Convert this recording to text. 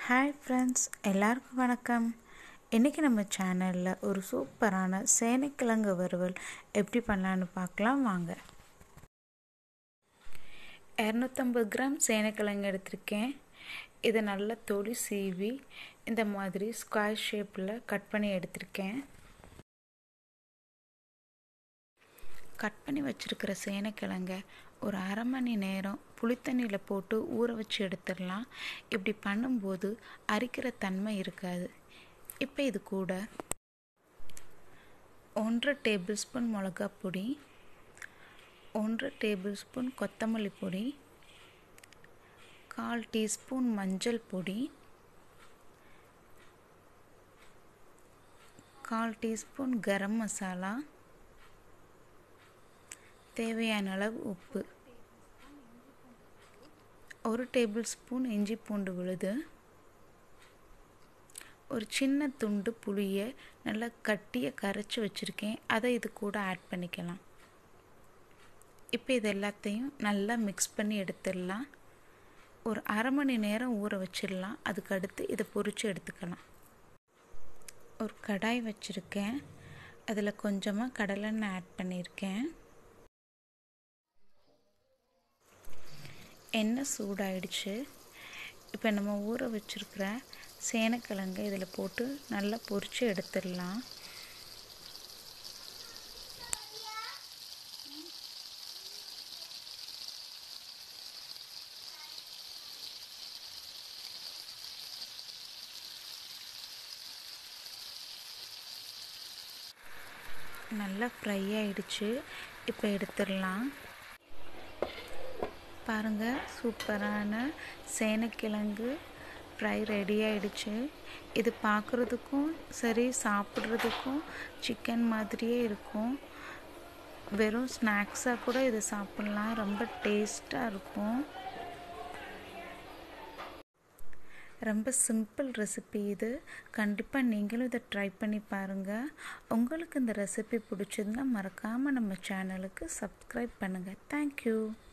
hi friends எல்லாருக்கும் வணக்கம் இன்றைக்கி நம்ம சேனலில் ஒரு சூப்பரான சேனைக்கிழங்கு வறுவல் எப்படி பண்ணலான்னு பார்க்கலாம் வாங்க இரநூத்தம்பது கிராம் சேனைக்கிழங்கு எடுத்திருக்கேன் இதை நல்லா தொளி சீவி இந்த மாதிரி ஸ்கொயர் ஷேப்பில் கட் பண்ணி எடுத்திருக்கேன் கட் பண்ணி வச்சுருக்கிற சேனைக்கிழங்க ஒரு அரை மணி நேரம் புளித்தண்ணியில் போட்டு ஊற வச்சு எடுத்துடலாம் இப்படி பண்ணும்போது அரிக்கிற தன்மை இருக்காது இப்போ இது கூட ஒன்றரை டேபிள் ஸ்பூன் மிளகா பொடி ஒன்றரை டேபிள் ஸ்பூன் கொத்தமல்லி பொடி கால் டீஸ்பூன் மஞ்சள் பொடி கால் டீஸ்பூன் கரம் மசாலா தேவையான அளவு உப்பு ஒரு டேபிள் ஸ்பூன் இஞ்சி பூண்டு விழுது ஒரு சின்ன துண்டு புளியை நல்லா கட்டியை கரைச்சி வச்சுருக்கேன் அதை இது கூட ஆட் பண்ணிக்கலாம் இப்போ இது எல்லாத்தையும் நல்லா மிக்ஸ் பண்ணி எடுத்துடலாம் ஒரு அரை மணி நேரம் ஊற வச்சிடலாம் அதுக்கு அடுத்து இதை பொரித்து எடுத்துக்கலாம் ஒரு கடாய் வச்சுருக்கேன் அதில் கொஞ்சமாக கடலெண்ணெய் ஆட் பண்ணியிருக்கேன் எண்ணெய் சூடாயிடுச்சு இப்போ நம்ம ஊற வச்சுருக்கிற சேனக்கிழங்கு இதில் போட்டு நல்லா பொரித்து எடுத்துடலாம் நல்லா ஃப்ரை ஆயிடுச்சு இப்போ எடுத்துடலாம் பாருங்கள் சூப்பரான சேனக்கிழங்கு ஃப்ரை ரெடி ஆயிடுச்சு இது பார்க்குறதுக்கும் சரி சாப்பிட்றதுக்கும் சிக்கன் மாதிரியே இருக்கும் வெறும் ஸ்நாக்ஸாக கூட இதை சாப்பிட்லாம் ரொம்ப டேஸ்ட்டாக இருக்கும் ரொம்ப சிம்பிள் ரெசிபி இது கண்டிப்பாக நீங்களும் இதை ட்ரை பண்ணி பாருங்கள் உங்களுக்கு இந்த ரெசிபி பிடிச்சதுன்னா மறக்காமல் நம்ம சேனலுக்கு சப்ஸ்கிரைப் பண்ணுங்கள் தேங்க்யூ